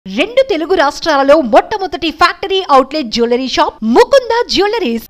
రెండు తెలుగు రాష్ట్రాలలో మొట్టమొదటి factory outlet jewellery shop Mukunda jewelleries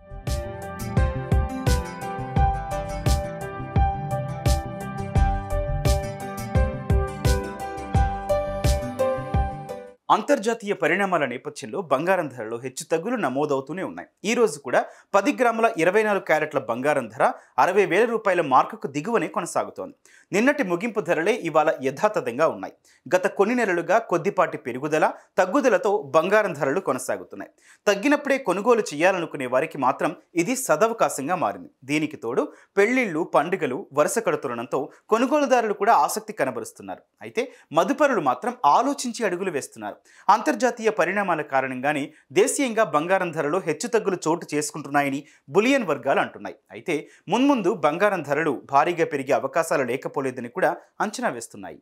అంతర్జాతీయ పరిణామాల నేపథ్యంలో బంగారం ధరలో హెచ్చు తగ్గులు నమోదవుతూనే ఉన్నాయి ఈ రోజు కూడా పది గ్రాముల ఇరవై నాలుగు క్యారెట్ల బంగారం ధర అరవై వేల రూపాయల మార్కుకు దిగువనే కొనసాగుతోంది నిన్నటి ముగింపు ధరలే ఇవాళ యథాతథంగా ఉన్నాయి గత కొన్ని నెలలుగా కొద్దిపాటి పెరుగుదల తగ్గుదలతో బంగారం ధరలు కొనసాగుతున్నాయి తగ్గినప్పుడే కొనుగోలు చేయాలనుకునే వారికి మాత్రం ఇది సదవకాశంగా మారింది దీనికి తోడు పెళ్లిళ్ళు పండుగలు వరుస కడుతుండడంతో కొనుగోలుదారులు కూడా ఆసక్తి కనబరుస్తున్నారు అయితే మదుపరులు మాత్రం ఆలోచించి అడుగులు వేస్తున్నారు అంతర్జాతీయ పరిణామాల కారణంగానే దేశీయంగా బంగారం ధరలు హెచ్చుతగ్గులు చోటు చేసుకుంటున్నాయని బులియన్ వర్గాలు అంటున్నాయి అయితే మున్ముందు బంగారం ధరలు భారీగా పెరిగే అవకాశాలు లేకపోలేదని కూడా అంచనా వేస్తున్నాయి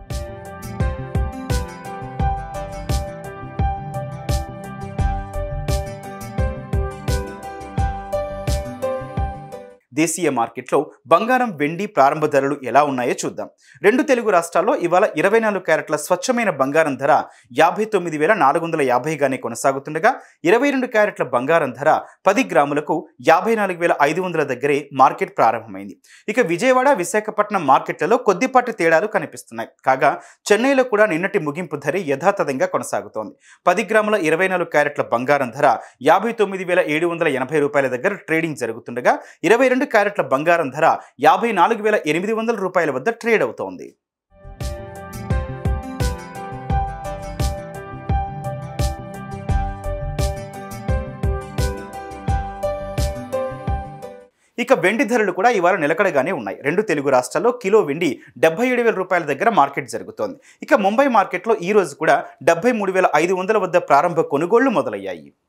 దేశీయ మార్కెట్లో బంగారం వెండి ప్రారంభ ధరలు ఎలా ఉన్నాయో చూద్దాం రెండు తెలుగు రాష్ట్రాల్లో ఇవాళ ఇరవై నాలుగు క్యారెట్ల స్వచ్ఛమైన బంగారం ధర యాభై తొమ్మిది వేల నాలుగు వందల యాభైగానే కొనసాగుతుండగా ఇరవై రెండు క్యారెట్ల బంగారం ధర పది గ్రాములకు యాభై నాలుగు వేల ఐదు వందల దగ్గరే మార్కెట్ ప్రారంభమైంది ఇక విజయవాడ విశాఖపట్నం మార్కెట్లలో కొద్దిపాటి తేడాలు కనిపిస్తున్నాయి కాగా చెన్నైలో కూడా నిన్నటి ముగింపు ధర యథాతథంగా కొనసాగుతోంది పది గ్రాముల ఇరవై నాలుగు క్యారెట్ల బంగారం ధర యాభై తొమ్మిది వేల ఏడు వందల ఎనభై రూపాయల దగ్గర ట్రేడింగ్ జరుగుతుండగా ఇరవై రెండు క్యారెట్ల బంగారం ధర యాభై నాలుగు వేల ఎనిమిది వందల రూపాయల వద్ద ట్రేడ్ అవుతోంది ఇక వెండి ధరలు కూడా ఇవాళ నిలకడగానే ఉన్నాయి రెండు తెలుగు రాష్ట్రాల్లో కిలో వెండి డెబ్బై ఏడు వేల రూపాయల దగ్గర మార్కెట్ జరుగుతోంది ఇక ముంబై మార్కెట్లో ఈ రోజు కూడా డెబ్బై మూడు వేల ఐదు వందల వద్ద ప్రారంభ కొనుగోళ్లు మొదలయ్యాయి